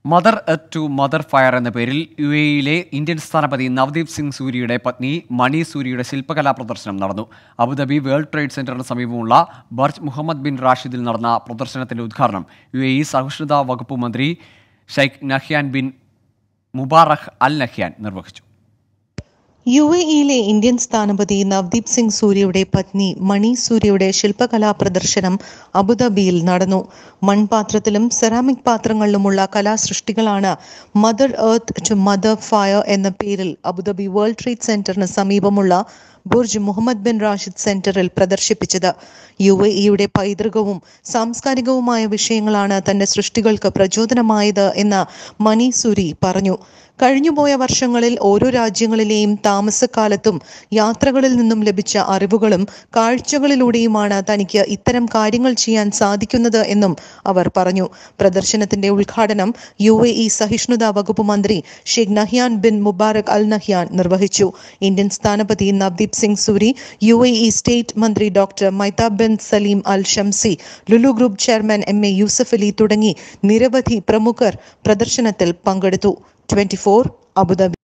mother earth to mother fire എന്ന പേരിൽ U എയിലെ ഇന്ത്യൻ സ്ഥാനപതി നവദീപ് സിംഗ് സൂരിയുടെ പത്നി മണി സൂരിയുടെ ശില്പകലാ പ്രദർശനം നടന്നു അബുദാബി വേൾഡ് ട്രേഡ് സെന്ററിന് സമീപമുള്ള ബർജ് മുഹമ്മദ് ബിൻ റാഷിദിൽ നടന്ന പ്രദർശനത്തിന്റെ ഉദ്ഘാടനം യു എ ഇ സഹിഷ്ണുതാ വകുപ്പ് മന്ത്രി Sheikh Nahyan bin Mubarak Al Nahyan നിർവഹിച്ചു യു എ ഇയിലെ ഇന്ത്യൻ സ്ഥാനപതി നവദീപ് സിംഗ് സൂര്യയുടെ പത്നി മണി സൂര്യയുടെ ശില്പകലാ പ്രദർശനം അബുദാബിയിൽ നടന്നു മൺപാത്രത്തിലും സെറാമിക് പാത്രങ്ങളിലുമുള്ള കലാസൃഷ്ടികളാണ് mother earth to mother fire എന്ന പേരിൽ അബുദാബി വേൾഡ് ട്രേഡ് സെന്ററിന് സമീപമുള്ള ബുർജ് മുഹമ്മദ് ബിൻ റാഷിദ് സെന്ററിൽ പ്രദർശിപ്പിച്ചത് യു എ ഇയുടെ പൈതൃകവും സാംസ്കാരികവുമായ വിഷയങ്ങളാണ് തന്റെ സൃഷ്ടികൾക്ക് പ്രചോദനമായത് എന്ന് മണി സൂരി പറഞ്ഞു കഴിഞ്ഞുപോയ വർഷങ്ങളിൽ ഓരോ രാജ്യങ്ങളിലെയും താമസക്കാലത്തും യാത്രകളിൽ നിന്നും ലഭിച്ച അറിവുകളും കാഴ്ചകളിലൂടെയുമാണ് തനിക്ക് ഇത്തരം കാര്യങ്ങൾ ചെയ്യാൻ സാധിക്കുന്നത് എന്നും അവർ പറഞ്ഞു പ്രദർശനത്തിന്റെ ഉദ്ഘാടനം യു എ ഇ സഹിഷ്ണുതാ വകുപ്പ് മന്ത്രി Sheikh Nahyan bin Mubarak Al Nahyan നിർവഹിച്ചു ഇന്ത്യൻ സ്ഥാനപതി Navdeep Singh Suri U A E state മന്ത്രി doctor Maitab bin Saleem Al Shamsi Lulu group chairman M A Yusuff Ali തുടങ്ങി നിരവധി പ്രമുഖർ പ്രദർശനത്തിൽ പങ്കെടുത്തു ട്വന്റി ഫോർ അബുദാബി